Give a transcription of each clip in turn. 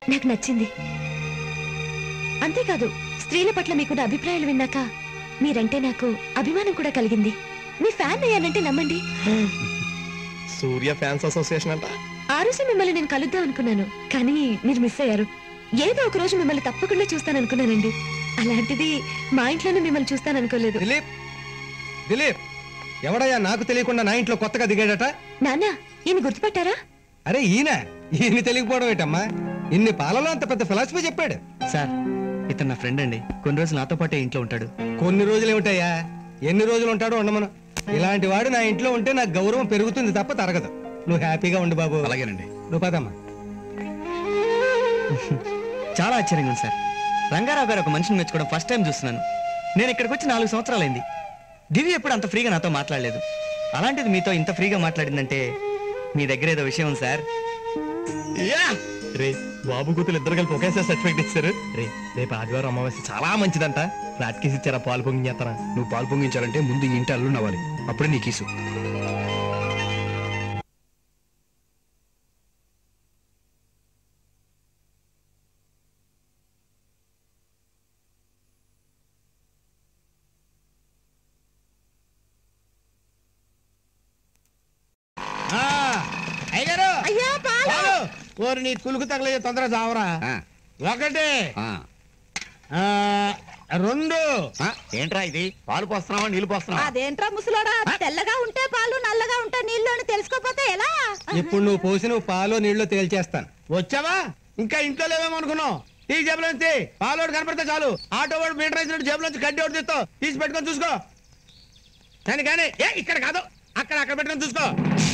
నాకు నచ్చింది అంతేకాదు స్త్రీల పట్ల మీకున్న అభిప్రాయాలు విన్నాక మీరంటే నాకు అభిమానం కూడా కలిగింది మీ ఫ్యాన్ అయ్యానంటే నమ్మండి సూర్య ఫ్యాన్స్ అసోసియేషన్ అంట ఆ రోజు మిమ్మల్ని నేను కలుద్దాం అనుకున్నాను కానీ మీరు మిస్ అయ్యారు ఏదో ఒక రోజు మిమ్మల్ని తప్పకుండా చూస్తాననుకున్నానండి అలాంటిది మా ఇంట్లోనే మిమ్మల్ని చూస్తాననుకోలేదు దిలీప్ దిలీప్ ఎవడయ్యా నాకు తెలియకుండా నా ఇంట్లో కొత్తగా దిగాడట నాన్న ఈయన గుర్తుపట్టారా అరే ఈయన ఈయన తెలియకపోవడం ఏంటమ్మా ఇన్ని పాలలో అంత పెద్ద ఫిలాసఫీ చెప్పాడు సార్ ఇతను నా ఫ్రెండ్ అండి కొన్ని రోజులు నాతో పాటే ఇంట్లో ఉంటాడు కొన్ని రోజులు ఏమిటయ్యా ఎన్ని రోజులు ఉంటాడో ఉండమను ఇలాంటి వాడు నా ఇంట్లో ఉంటే నాకు గౌరవం పెరుగుతుంది తప్ప తరగదు నువ్వు హ్యాపీగా ఉండు బాబు అలాగేనండి నువ్వు పదమ్మా చాలా ఆశ్చర్యంగా ఉంది సార్ రంగారావు గారు ఒక మనిషిని మెచ్చుకోవడం ఫస్ట్ టైం చూస్తున్నాను నేను ఇక్కడికి వచ్చి నాలుగు సంవత్సరాలైంది దివి ఎప్పుడు అంత ఫ్రీగా నాతో మాట్లాడలేదు అలాంటిది మీతో ఇంత ఫ్రీగా మాట్లాడిందంటే మీ దగ్గర ఏదో విషయం ఉంది సార్ రే బాబు కూతురు ఇద్దరు కలిపి ఒకేసారి సర్టిఫికేట్ ఇచ్చారు రే రేపు ఆదివారం అమావాస్య చాలా మంచిదంట రాట్కేసి ఇచ్చారా పాలు పొంగిస్తారా నువ్వు పాలు పొంగించాలంటే ముందు ఈ ఇంటి అల్లుడు అవ్వాలి అప్పుడే నీ కీసు అయ్యగారు అయ్యా పాలు ఓరి నీ కులుకు తగలే తొందర చావరా ఒకటి ఆ, రెండు ఏంట్రా ఇది పాలు పోస్తున్నావా నీళ్లు పోస్తున్నావా అదేంట్రా ముసలోడా తెల్లగా ఉంటే పాలు నల్లగా ఉంటే నీళ్లు అని తెలుసుకోపోతే ఎలా ఇప్పుడు నువ్వు పోసిన పాలో నీళ్ళు తేల్చేస్తాను వచ్చావా ఇంకా ఇంట్లో లేవేమో అనుకున్నావు ఈ జేబులోంచి పాలోడు కనపడితే చాలు ఆటో వాడు మీటర్ వేసినట్టు జేబులోంచి గడ్డి ఒకటి తీస్తావు తీసి పెట్టుకొని చూసుకో కానీ కానీ ఏ ఇక్కడ కాదు అక్కడ అక్కడ పెట్టుకొని చూసుకో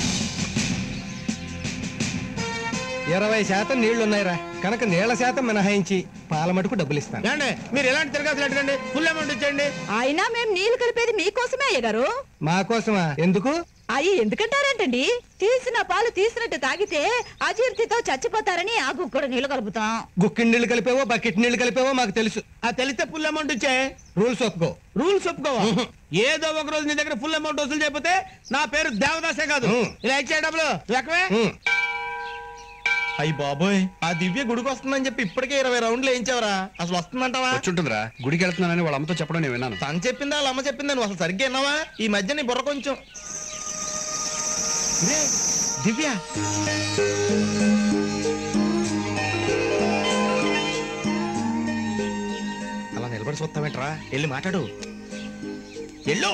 ఇరవై శాతం నీళ్లున్నాయిరా కనుక నీళ్ల శాతం మినహాయించి పాల మటుకు డబ్బులు ఇస్తాను ఏమండి మీరు ఎలాంటి తిరగాల్సి అడగండి ఫుల్ అమౌంట్ ఇచ్చేయండి అయినా మేము నీళ్లు కలిపేది మీకోసమే అయ్యగారు మా కోసమా ఎందుకు అయ్యి ఎందుకంటారేంటండి తీసిన పాలు తీసినట్టు తాగితే అజీర్తితో చచ్చిపోతారని ఆ గుక్కడు నీళ్లు కలుపుతాం గుక్కిడి నీళ్లు కలిపేవో బకెట్ నీళ్లు కలిపేవో మాకు తెలుసు ఆ తెలిస్తే ఫుల్ అమౌంట్ ఇచ్చే రూల్స్ ఒప్పుకో రూల్స్ ఒప్పుకోవా ఏదో ఒక రోజు నీ దగ్గర ఫుల్ అమౌంట్ వసూలు చేయకపోతే నా పేరు దేవదాసే కాదు ఉం. ఇలా ఇచ్చే డబ్బులు లెక్కవే ఉం. అయ్యి బాబోయ్ ఆ దివ్య గుడికి వస్తుందని చెప్పి ఇప్పటికే ఇరవై రౌండ్లు వేయించావరా అసలు వస్తుందంటావా వచ్చుంటుందిరా గుడికి వెళ్తున్నానని వాళ్ళ అమ్మతో చెప్పడం నేను విన్నాను తను చెప్పిందా వాళ్ళ అమ్మ చెప్పిందా నువ్వు అసలు సరిగ్గా విన్నావా ఈ మధ్య నీ బుర్ర కొంచెం రే, దివ్య అలా నిలబడి చూస్తావేంట్రా వెళ్ళి మాట్లాడు ఎల్లో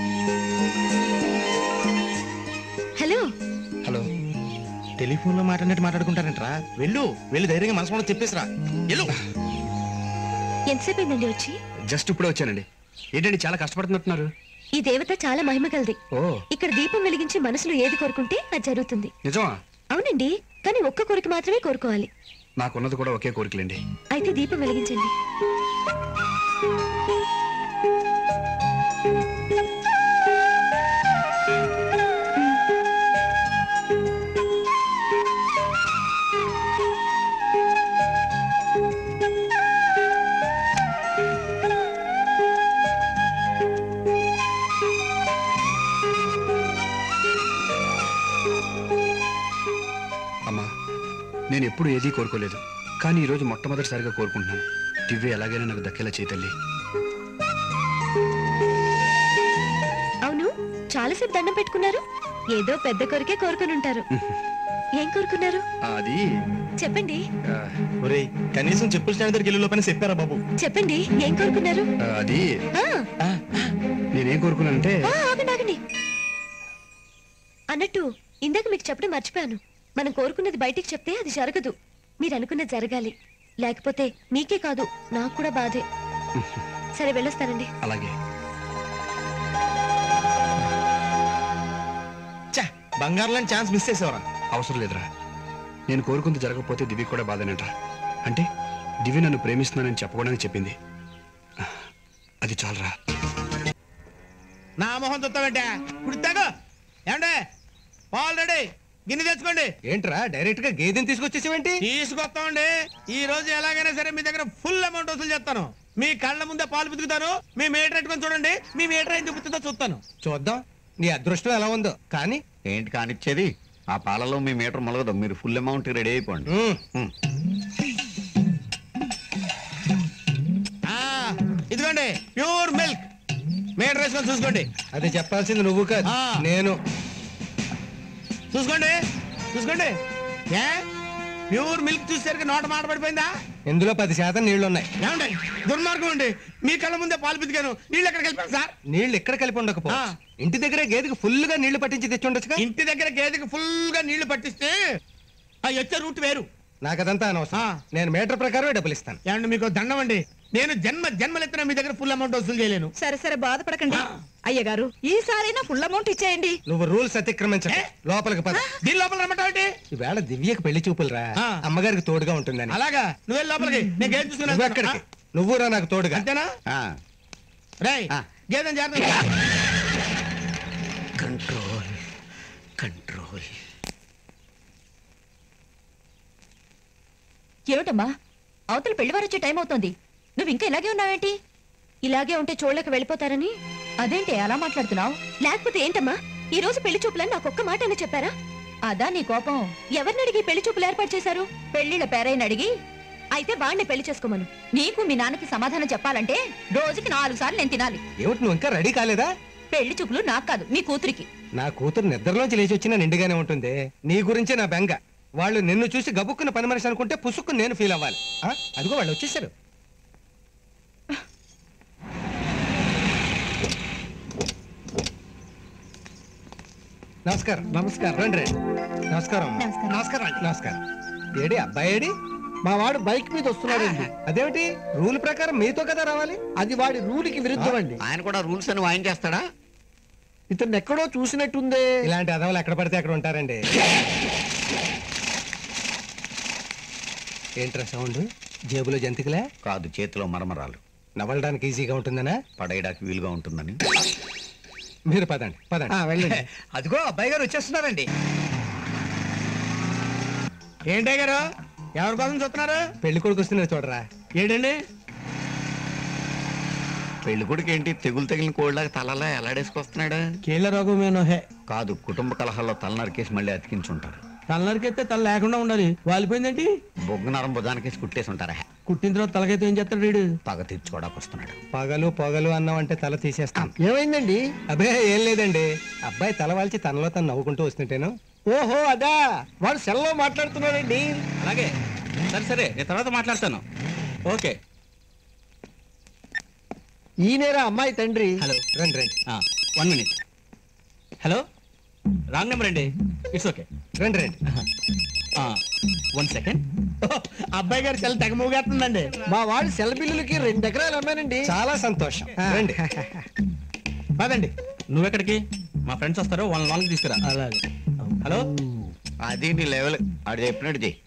హలో హలో టెలిఫోన్ లో మాట్లాడినట్టు మాట్లాడుకుంటారంట్రా వెళ్ళు వెళ్ళి ధైర్యంగా మనసు కూడా చెప్పేసిరా వెళ్ళు ఎంతసేపు అయిందండి వచ్చి జస్ట్ ఇప్పుడే వచ్చానండి ఏంటండి చాలా కష్టపడుతున్నట్టున్నారు ఈ దేవత చాలా మహిమ కలది ఓ ఇక్కడ దీపం వెలిగించి మనసులో ఏది కోరుకుంటే అది జరుగుతుంది నిజమా అవునండి కానీ ఒక్క కోరిక మాత్రమే కోరుకోవాలి నాకున్నది కూడా ఒకే కోరికలండి అయితే దీపం వెలిగించండి అమ్మా నేను ఎప్పుడు ఏదీ కోరుకోలేదు కానీ ఈరోజు మొట్టమొదటిసారిగా కోరుకుంటున్నాను దివ్య ఎలాగైనా నాకు దక్కేలా చేతల్లి అవును చాలాసేపు దండం పెట్టుకున్నారు ఏదో పెద్ద కోరికే కోరుకుని ఉంటారు ఏం కోరుకున్నారు అది చెప్పండి ఆ, ఒరేయ్ కనీసం చెప్పుల స్టాండ్ దగ్గరికి వెళ్ళి లోపల చెప్పారా బాబు చెప్పండి ఏం కోరుకున్నారు ఆ, అది ఆ, నేనేం కోరుకున్నానంటే ఆ, ఆగండి ఆగండి అన్నట్టు ఇందాక మీకు చెప్పడం మర్చిపోయాను మనం కోరుకున్నది బయటికి చెప్తే అది జరగదు మీరు అనుకున్నది జరగాలి లేకపోతే మీకే కాదు నాకు కూడా బాధే సరే వెళ్ళొస్తానండి అలాగే ఛా బంగారం లాంటి ఛాన్స్ మిస్ చేసేవరా అవసరం లేదురా నేను కోరుకుంది జరగకపోతే దివ్య కూడా బాధనేట అంటే దివ్య నన్ను ప్రేమిస్తున్నానని చెప్పకూడదని చెప్పింది అది చాలరా నా మొహం చూస్తావంటే ఇప్పుడు తాగు ఏమండే పాలు రెడీ గిన్నె తెచ్చుకోండి ఏంట్రా డైరెక్ట్ గా గేదెని తీసుకొచ్చేసేవేంటి తీసుకొస్తామండి ఈ రోజు ఎలాగైనా సరే మీ దగ్గర ఫుల్ అమౌంట్ వసూలు చేస్తాను మీ కళ్ళ ముందే పాలు పితుకుతాను మీ మీటర్ పెట్టుకొని చూడండి మీ మీటర్ ఏం చూపుతుందో చూస్తాను చూద్దాం నీ అదృష్టం ఎలా ఉందో కానీ ఏంటి కానిచ్చేది ఆ పాలలో మీ మీటర్ మొలగదు మీరు ఫుల్ అమౌంట్ రెడీ అయిపోండి ఉమ్, ఉమ్. ప్యూర్ మిల్క్ మీటర్ వేసుకొని చూసుకోండి అది చెప్పాల్సింది నువ్వు కాదు ఆ. నేను చూసుకోండి చూసుకోండి ఏ ప్యూర్ మిల్క్ చూసేసరికి నోట మాట పడిపోయిందా ఇందులో పది శాతం నీళ్లు ఉన్నాయి ఏమండి దుర్మార్గం అండి మీ కళ్ళ ముందే పాలు పితికాను నీళ్ళు ఎక్కడికి వెళ్ళిపోయారు సార్ నీళ్లు ఎక్కడ కలిపి ఉండకపో ఆ. ఇంటి దగ్గరే గేదెకి ఫుల్ గా నీళ్లు పట్టించి తెచ్చి ఉండొచ్చుగా ఇంటి దగ్గర గేదెకి ఫుల్ గా నీళ్లు పట్టిస్తే ఆ వచ్చే రూట్ వేరు నాకు అదంతా అనవసరం ఆ. నేను మీటర్ ప్రకారమే డబ్బులు ఇస్తాను ఏమండి మీకు దండం అండి నేను జన్మ జన్మలెత్తిన మీ దగ్గర ఫుల్ అమౌంట్ వసూలు చేయలేను సరే సరే బాధపడకండి అయ్య గారు ఈసారైనా ఫుల్ అమౌంట్ ఇచ్చేయండి నువ్వు రూల్స్ అతిక్రమించ ఏ? లోపలికి పద దీని లోపల రమ్మంటావేంటి ఈవేళ దివ్యకి పెళ్లి చూపులు రా ఆ. అమ్మగారికి తోడుగా ఉంటుందని అలాగా నువ్వే లోపలికి నేను గేదె చూసుకుని నువ్వు వెళ్తాను. ఎక్కడికి నువ్వు రా నాకు తోడుగా ఆ, అంతేనా ఆ, రేయ్ ఆ. గేదెని జాగ్రత్త కంట్రోల్ కంట్రోల్ ఏమిటమ్మా అవతల పెళ్లివారు వచ్చే టైం అవుతోంది నువ్వు ఇంకా ఇలాగే ఉన్నావేంటి ఇలాగే ఉంటే చూడలేక వెళ్ళిపోతారని అదేంటి అలా మాట్లాడుతున్నావు లేకపోతే ఏంటమ్మా ఈ రోజు పెళ్లి చూపులని నాకు ఒక్క మాట అయినా చెప్పారా అదా నీ కోపం ఎవరిని అడిగి పెళ్లి చూపులు ఏర్పాటు చేశారు పెళ్లిళ్ళ పేరైన అడిగి అయితే వాడిని పెళ్లి చేసుకోమను నీకు మీ నాన్నకి సమాధానం చెప్పాలంటే రోజుకి నాలుగు సార్లు నేను తినాలి ఏమిటి నువ్వు ఇంకా రెడీ కాలేదా పెళ్లి చూపులు నాకు కాదు మీ కూతురికి నా కూతురు నిద్రలోంచి లేచి వచ్చినా నిండుగానే ఉంటుంది నీ గురించే నా బెంగ వాళ్ళు నిన్ను చూసి గబుక్కున్న పని మనిషి అనుకుంటే పుసుక్కుని నేను ఫీల్ అవ్వాలి ఆ? అదిగో వాళ్ళు వచ్చేసారు నమస్కారం నమస్కారం రండి రండి నమస్కారం అమ్మా. నమస్కారం. నమస్కారం అండి నమస్కారం ఏడి అబ్బాయి ఏడి మా వాడు బైక్ మీద వస్తున్నాడండి అదేమిటి రూల్ ప్రకారం మీతో కదా రావాలి అది వాడి రూల్కి విరుద్ధం అండి ఆయన కూడా రూల్స్ అని వాయిన్ చేస్తాడా ఇతను ఎక్కడో చూసినట్టుందే ఇలాంటి అదవలు ఎక్కడ పడితే అక్కడ ఉంటారండి ఏంట్రా సౌండ్ జేబులో జంతికలే కాదు చేతిలో మరమరాలు నవ్వడానికి ఈజీగా ఉంటుందనా పడేయడానికి వీలుగా ఉంటుందని మీరు పదండి పదండి ఆ, వెళ్ళండి అదిగో అబ్బాయి గారు వచ్చేస్తున్నారండి ఏంటే గారు ఎవరి కోసం చూస్తున్నారు పెళ్లి కొడుకు వస్తున్నారు చూడరా ఏంటండి పెళ్లి కొడుకు ఏంటి తెగులు తగిలిన కోళ్ళకి తలలా ఎలాడేసుకొస్తున్నాడు కీళ్ళ రోగమేనో హే కాదు కుటుంబ కలహాల్లో తల నరికేసి మళ్ళీ అతికించుంటారు తలనరికైతే తల లేకుండా ఉండాలి వాలిపోయిందేంటి బొగ్గు నరం బుధానికేసి కుట్టేసి ఉంటారా కుట్టిన తర్వాత తలకైతే ఏం చేస్తాడు వీడు పగ తీర్చుకోవడానికి వస్తున్నాడు పగలు పొగలు అన్నామంటే తల తీసేస్తాం ఏమైందండి అబే ఏం లేదండి అబ్బాయి తల వాల్చి తనలో తను నవ్వుకుంటూ వస్తుంటేను ఓహో అదా వాడు సెల్లో మాట్లాడుతున్నాడండి అలాగే సరే సరే నేను తర్వాత మాట్లాడతాను ఓకే ఈయనేరా అమ్మాయి తండ్రి హలో రండి రండి one minute hello wrong number అండి ఇట్స్ ఓకే రండి రండి వన్ సెకండ్ అబ్బాయి గారు చాలా తెగ మూగేస్తుందండి మా వాడి సెల్ బిల్లులకి రెండు ఎకరాలు అమ్మానండి చాలా సంతోషం రండి పదండి నువ్వెక్కడికి మా ఫ్రెండ్స్ వస్తారు వాళ్ళని వాళ్ళకి తీసుకురా అలాగే హలో అది నీ లెవెల్ ఆడు చెప్పినట్టు చెయ్యి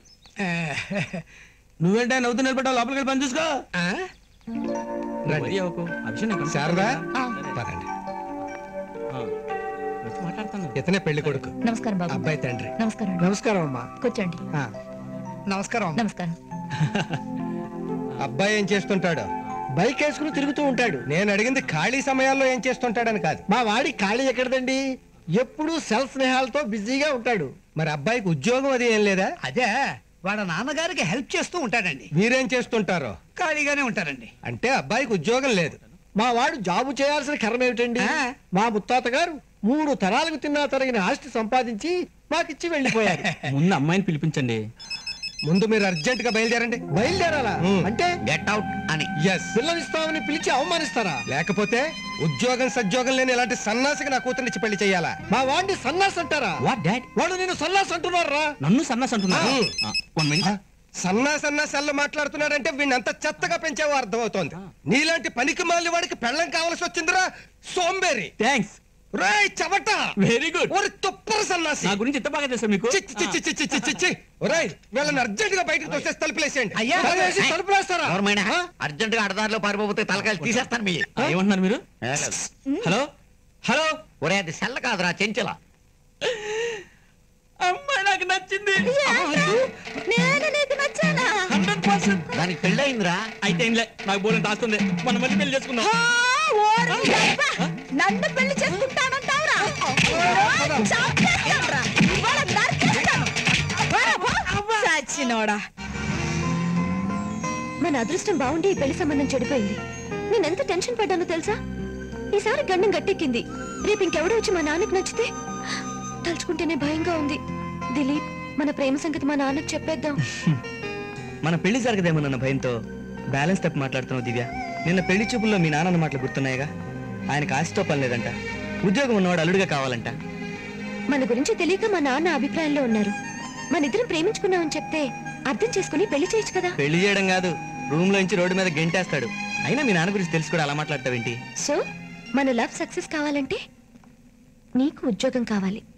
నువ్వేంటే నవ్వుతూ నిలబడ్డావు లోపలికి వెళ్ళి పని చూసుకో రండి వరి అవ్వకు. ఆ విషయం నాకు శారదా ఆ, పదండి ఆ, వచ్చి మాట్లాడతాను ఇతనే పెళ్లి కొడుకు నమస్కారం బాబు అబ్బాయి తండ్రి నమస్కారం అండి. నమస్కారం అమ్మా కూర్చోండి ఆ, నమస్కారం నమస్కారం అబ్బాయి ఏం చేస్తుంటాడు బైక్ వేసుకుని తిరుగుతూ ఉంటాడు నేను అడిగింది ఖాళీ సమయాల్లో ఏం చేస్తుంటాడని కాదు మా వాడి ఖాళీ ఎక్కడదండి ఎప్పుడూ సెల్ స్నేహాలతో బిజీగా ఉంటాడు మరి అబ్బాయికి ఉద్యోగం అది ఏం లేదా అదే వాళ్ళ నాన్నగారికి హెల్ప్ చేస్తూ ఉంటాడండి మీరేం చేస్తుంటారో ఖాళీగానే ఉంటారండి అంటే అబ్బాయికి ఉద్యోగం లేదు మా వాడు జాబు చేయాల్సిన కర్మ ఏమిటండి ఆ. మా ముత్తాత గారు మూడు తరాలకు తిన్నా తరిగిన ఆస్తి సంపాదించి మాకిచ్చి వెళ్ళిపోయారు ముందు అమ్మాయిని పిలిపించండి ముందు మీరు అర్జెంట్ గా బయలుదేరండి బయలుదేరాలా ఉమ్. అంటే గెట్ అవుట్ అని ఎస్ పిల్లనిస్తామని పిలిచి అవమానిస్తారా లేకపోతే ఉద్యోగం సద్యోగం లేని ఇలాంటి సన్నాసికి నా కూతురిచ్చి పెళ్లి చేయాలా మా వాడిని సన్నాస్ అంటారా వాట్ డాడ్ వాడు నేను సన్నాస్ అంటున్నారా నన్ను సన్నాస్ అంటున్నా ఆ. వన్ మినిట్ సన్నా సన్నా సెల్లు మాట్లాడుతున్నాడంటే వీడిని అంత చెత్తగా పెంచావో అర్థమవుతోంది నీలాంటి పనికి మాలి వాడికి పెళ్ళం కావాల్సి వచ్చిందిరా సోంబేరి థ్యాంక్స్ రేయ్ చవట వెరీ గుడ్ ఒరి తుప్పర సన్నాసి నా గురించి ఎంత బాగా తెలుసా మీకు చి, చి, చి, చి, చి, చి, చి, చి. ఒరేయ్ వీళ్ళని అర్జెంట్ గా బయటకు తోసేసి తలుపులేసేయండి అయ్యా తలవేసి తలుపులేస్తారా ఎవరమైనా అర్జెంట్ గా అడదారిలో పారిపోతే తలకాయలు తీసేస్తాను మీ ఆ, ఏమంటున్నారు మీరు హలో హలో ఒరే అది సెల్ల కాదురా చెంచల అమ్మాయి నాకు నచ్చింది నేను నీకు నచ్చానా హండ్రెడ్ పర్సెంట్ దానికి పెళ్ళయిందిరా అయితే ఏంలే నాకు బోలెంత ఆస్తుంది మనం మళ్ళీ పెళ్లి చేసుకుందాం ఆ, ఓరి దెబ్బ. నన్ను పెళ్లి చేసుకుంటానంటావురా చంపేస్తానురా. ఇవాళ నరికేస్తాను. పోరా, పో. చచ్చినోడా మన అదృష్టం బాగుండి ఈ పెళ్లి సంబంధం చెడిపోయింది నేనెంత టెన్షన్ పడ్డానో తెలుసా ఈసారి గండం గట్టెక్కింది రేపు ఇంకెవడో వచ్చి మా నాన్నకు నచ్చితే తలుచుకుంటేనే భయంగా ఉంది దిలీప్ మన ప్రేమ సంగతి మా నాన్నకు చెప్పేద్దాం మన పెళ్లి జరగదేమోనన్న భయంతో బ్యాలెన్స్ తప్పి మాట్లాడుతున్నావు దివ్య నిన్న పెళ్లి చూపుల్లో మీ నాన్న మాటలు గుర్తున్నాయిగా ఆయనకు ఆశతో పని లేదంట ఉద్యోగం ఉన్నవాడు అల్లుడిగా కావాలంట మన గురించి తెలియక మా నాన్న అభిప్రాయంలో ఉన్నారు మన ఇద్దరం ప్రేమించుకున్నామని చెప్తే అర్థం చేసుకుని పెళ్లి చేయొచ్చు కదా పెళ్లి చేయడం కాదు రూమ్ లో నుంచి రోడ్డు మీద గెంటేస్తాడు అయినా మీ నాన్న గురించి తెలిసి కూడా అలా మాట్లాడతావేంటి సో మన లవ్ సక్సెస్ కావాలంటే నీకు ఉద్యోగం కావాలి